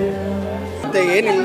ಮತ್ತೆ ಏನಿಲ್ಲ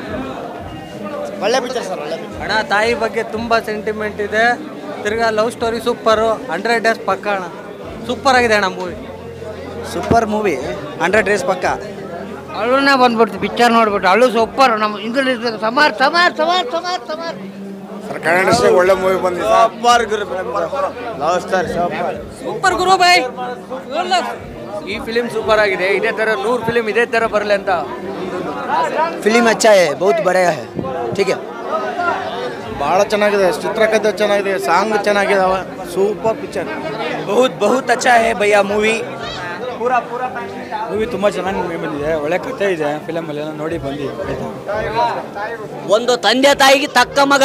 ಒಳ್ಳೆ ಪಿಕ್ಚರ್ ಸರ್ ಒಳ್ಳೆ ಪಿಕ್ಚರ್ ಅಣ್ಣ ತಾಯಿ ಬಗ್ಗೆ ತುಂಬ ಸೆಂಟಿಮೆಂಟ್ ಇದೆ ತಿರ್ಗಾ love story super hundred days ಪಕ್ಕ ಅಣ್ಣ ಸೂಪರ್ ಆಗಿದೆ ಅಣ್ಣ movie super movie hundred days ಪಕ್ಕ ಅಳುನೇ ಬಂದ್ಬಿಡ್ತು ಪಿಕ್ಚರ್ ನೋಡ್ಬಿಟ್ಟು ಅಳು ಸೂಪರ್ ನಮ್ಮ ಹಿಂದುಳಿ ಸಮಾರ್ ಸಮಾರ್ ಸಮಾರ್ ಸಮಾರ್ ಸಮಾರ್ ಸರ್ ಕನ್ನಡ ಇಂಡಸ್ಟ್ರಿಗೆ ಒಳ್ಳೆ ಮೂವಿ ಬಂದಿದೆ ಸೂಪರ್ ಗುರು ಲವ್ ಸ್ಟಾರ್ ಸೂಪರ್ ಸೂಪರ್ ಗುರು ಬೈ ಈ ಫಿಲಿಮ್ ಸೂಪರ್ ಆಗಿದೆ ಇದೇ ಥರ ನೂರು ಫಿಲಿಮ್ ಇದೇ ಥರ ಬರಲಿ ಅಂತ ಫಿಲಿಮ್ ಅಚ್ಚಾ ಹೈ ಬಹುತ್ ಬಡೆಯ ಹೈ ठीक है ಭಾಳ ಚೆನ್ನಾಗಿದೆ ಚಿತ್ರಕಥೆ ಚೆನ್ನಾಗಿದೆ ಸಾಂಗ್ ಚೆನ್ನಾಗಿದಾವೆ ಸೂಪರ್ ಪಿಕ್ಚರ್ ಬಹುತ್ ಬಹುತ್ ಅಚ್ಚಾ ಹೈ ಭಯ್ಯ ಮೂವಿ ಮೂವಿ ತುಂಬ ಚೆನ್ನಾಗಿ ಬಂದಿದೆ ಒಳ್ಳೆ ಕಥೆ ಇದೆ ಫಿಲಮಲ್ಲಿ ಎಲ್ಲ ನೋಡಿ ಬಂದು ಆಯ್ತಾ ಒಂದು ತಂದೆ ತಾಯಿಗೆ ತಕ್ಕ ಮಗ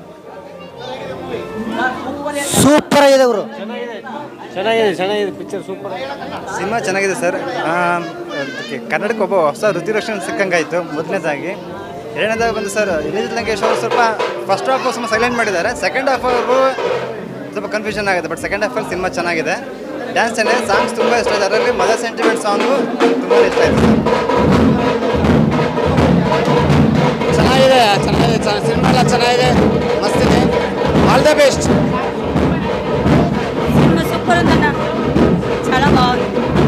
ಸೂಪರ್ ಆಗಿದೆ ಅವರು ಚೆನ್ನಾಗಿದೆ ಚೆನ್ನಾಗಿದೆ ಪಿಕ್ಚರ್ ಸೂಪರ್ ಸಿನಿಮಾ ಚೆನ್ನಾಗಿದೆ ಸರ್ ಕನ್ನಡಕ್ಕೆ ಒಬ್ಬ ಹೊಸ ಋತಿರೋಷನ್ ಸಿಕ್ಕಂಗಾಯಿತು ಮೊದಲನೇದಾಗಿ ಎರಡನೇದಾಗಿ ಬಂದು ಸರ್ ವಿನೀತ್ ಲಂಕೇಶ್ ಅವರು ಸ್ವಲ್ಪ ಫಸ್ಟ್ ಹಾಫ್ ಸ್ವಲ್ಪ ಸೈಲೆಂಟ್ ಮಾಡಿದ್ದಾರೆ ಸೆಕೆಂಡ್ ಹಾಫ್ ಅವರು ಸ್ವಲ್ಪ ಕನ್ಫ್ಯೂಷನ್ ಆಗಿದೆ ಬಟ್ ಸೆಕೆಂಡ್ ಹಾಫಲ್ಲಿ ಸಿನಿಮಾ ಚೆನ್ನಾಗಿದೆ ಡ್ಯಾನ್ಸ್ ಚೆನ್ನಾಗಿದೆ ಸಾಂಗ್ಸ್ ತುಂಬ ಇಷ್ಟ ಇದೆ ಅದರಲ್ಲಿ ಮದರ್ ಸೆಂಟಿಮೆಂಟ್ ಸಾಂಗು ತುಂಬ ಇಷ್ಟ ಆಯಿತು ಚೆನ್ನಾಗಿದೆ ಚೆನ್ನಾಗಿದೆ ಸಿನಿಮಾ ಎಲ್ಲ ಚೆನ್ನಾಗಿದೆ ಮಸ್ತಿದೆ ಆಲ್ ದ ಬೆಸ್ಟ್ సినిమా సూపర్ ఉందన్న చాలా బాగుంది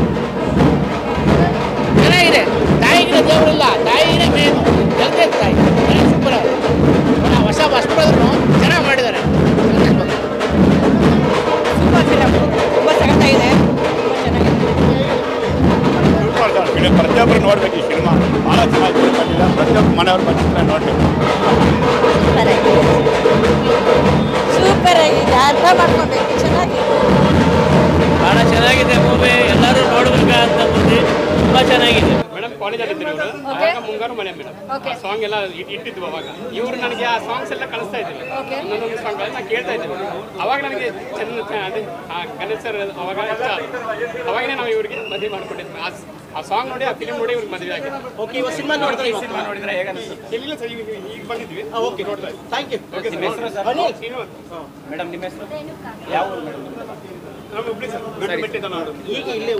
ಚೆನ್ನಾಗಿದೆ ತಾಯಿಗಿನ ದೇವರಿಲ್ಲ ತಾಯಿಗಿನ ಮೇನು ತಂದೆ ತಾಯಿ ಸೂಪರ್ ಹೊಸ ಹೊಸಬರು ಚೆನ್ನಾಗಿ ಮಾಡಿದ್ದಾರೆ సూపర్ ఫిಲಮ್ ತುಂಬ ಸಖತ್ತಾಗಿದೆ ತುಂಬ ಚೆನ್ನಾಗಿದೆ ಪ್ರತಿಯೊಬ್ಬರು ನೋಡ್ಬೇಕು ಈ ಸಿನಿಮಾ ಭಾಳ ಚೆನ್ನಾಗಿ ಬಂದಿದೆ ಪ್ರತಿಯೊಬ್ಬ ಮನೆಯವ್ರು ಬಂದಿದ್ರೆ ನೋಡ್ಬೇಕು ಸೂಪರ್ ಆಗಿದೆ ಸೂಪರ್ ಆಗಿದೆ ಅರ್ಥ ಮಾಡ್ಕೊಬೇಕು ಚೆನ್ನಾಗಿದೆ ಭಾಳ ಚೆನ್ನಾಗಿದೆ ಮೂವಿ ಎಲ್ಲರೂ ನೋಡಬೇಕಾದಂಥ ಮೂವಿ ತುಂಬ ಚೆನ್ನಾಗಿದೆ ಮೇಡಮ್ ಕಾಲೇಜ್ ಅಲ್ಲಿ ಇವರು ಆವಾಗ ಮುಂಗಾರು ಮಳೆ ಮೇಡಮ್ ಆ ಸಾಂಗ್ ಎಲ್ಲ ಇಟ್- ಇಟ್ಟಿದ್ವು ಅವಾಗ ಇವರು ನನಗೆ ಆ ಸಾಂಗ್ಸ್ ಎಲ್ಲ ಕಳಿಸ್ತಾ ಇದ್ರು ಒಂದೊಂದು ಸಾಂಗ್ ನಾನು ಕೇಳ್ತಾ ಇದ್ದೆ ಅವಾಗ ನನಗೆ ಚೆನ್ನ ಚ- ಅದೇ ಆ ಗಣೇಶ್ ಸರ್ ಅವಾಗ ಇಷ್ಟ ಆದ್ರು. ಅವಾಗನೇ ನಾವು ಇವ್ರಿಗೆ ಮದುವೆ ಮಾಡ್ಕೊಂಡಿದ್ವಿ ಆ ಸ್- ಆ ಸಾಂಗ್ ನೋಡಿ ಆ ಫಿಲ್ಮ್ ನೋಡಿ ಇವ್ರಿಗೆ ಮದುವೆ ಆಗಿದೆ ಓಕೆ ಇವಾಗ ಸಿನಿಮಾ ನೋಡಿದ್ರೆ ಸಿನಿಮಾ ನೋಡಿದ್ರೆ ಹೇಗೆ ಅನಿಸುತ್ತೆ ಇಲ್ಲ ಸರ್ ಈಗ ಈಗ ಬಂದಿದ್ವಿ ಓಕೆ ನೋಡ್ತಾ thank you okay sir madam ನಿಮ್ಮ ಹೆಸರು ಯಾವ ಊರು ಮೇಡಮ್ ನಮ್ಮ ಹುಬ್ಳಿ ಸರ್ ದೊಡ್ಡ ಮೆಟ್ಟಿದ ನಾಡು ಈಗ ಇಲ್ಲೇ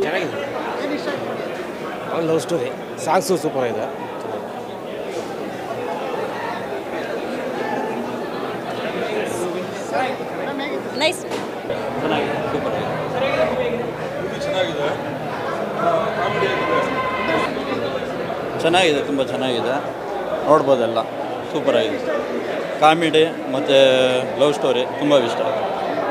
ಲವ್ ಸ್ಟೋರಿ ಸಾಂಗ್ಸು ಸೂಪರ್ ಇದೆ ನೈಸ್ ಚೆನ್ನಾಗಿದೆ ತುಂಬ ಚೆನ್ನಾಗಿದೆ ನೋಡ್ಬೋದೆಲ್ಲ ಸೂಪರ್ ಆಗಿದೆ ಕಾಮಿಡಿ ಮತ್ತು ಲವ್ ಸ್ಟೋರಿ ತುಂಬ ಇಷ್ಟ ಆಯಿತು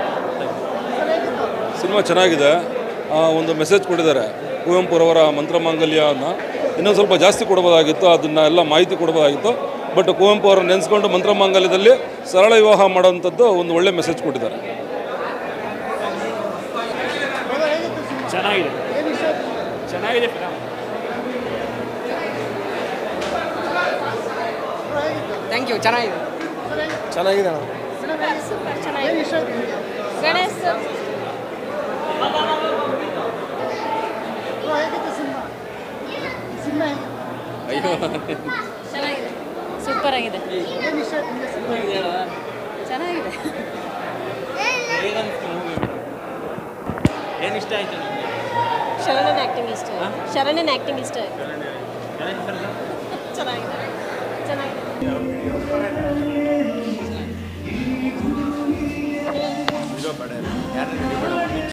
ಸಿನಿಮಾ ಚೆನ್ನಾಗಿದೆ ಆ, ಒಂದು ಮೆಸೇಜ್ ಕೊಟ್ಟಿದ್ದಾರೆ ಕುವೆಂಪುರವರ ಮಂತ್ರಮಾಂಗಲ್ಯನ ಇನ್ನೊಂದು ಸ್ವಲ್ಪ ಜಾಸ್ತಿ ಕೊಡ್ಬೋದಾಗಿತ್ತು ಅದನ್ನು ಎಲ್ಲ ಮಾಹಿತಿ ಕೊಡ್ಬೋದಾಗಿತ್ತು ಬಟ್ ಕುವೆಂಪು ಅವರನ್ನು ನೆನೆಸ್ಕೊಂಡು ಮಂತ್ರಮಾಂಗಲ್ಯದಲ್ಲಿ ಸರಳ ವಿವಾಹ ಮಾಡೋವಂಥದ್ದು ಒಂದು ಒಳ್ಳೆ ಮೆಸೇಜ್ ಕೊಟ್ಟಿದ್ದಾರೆ ಚೆನ್ನಾಗಿದೆ ಚೆನ್ನಾಗಿದೆ ಫಿಲಮ್ ಥ್ಯಾಂಕ್ ಯು ಚೆನ್ನಾಗಿದೆ ಚೆನ್ನಾಗಿದೆ ಸೂಪರ್ ಚೆನ್ನಾಗಿದೆ ಗಣೇಶ್ ಚೆನ್ನಾಗಿದೆ ಸೂಪರ್ ಆಗಿದೆ ಚೆನ್ನಾಗಿದೆ ಏನು ಇಷ್ಟ ಆಯಿತು ಶರಣನ್ ಆ್ಯಕ್ಟಿಂಗ್ ಇಷ್ಟ ಶರಣನ್ ಆ್ಯಕ್ಟಿಂಗ್ ಇಷ್ಟ ಚೆನ್ನಾಗಿದೆ ಚೆನ್ನಾಗಿದೆ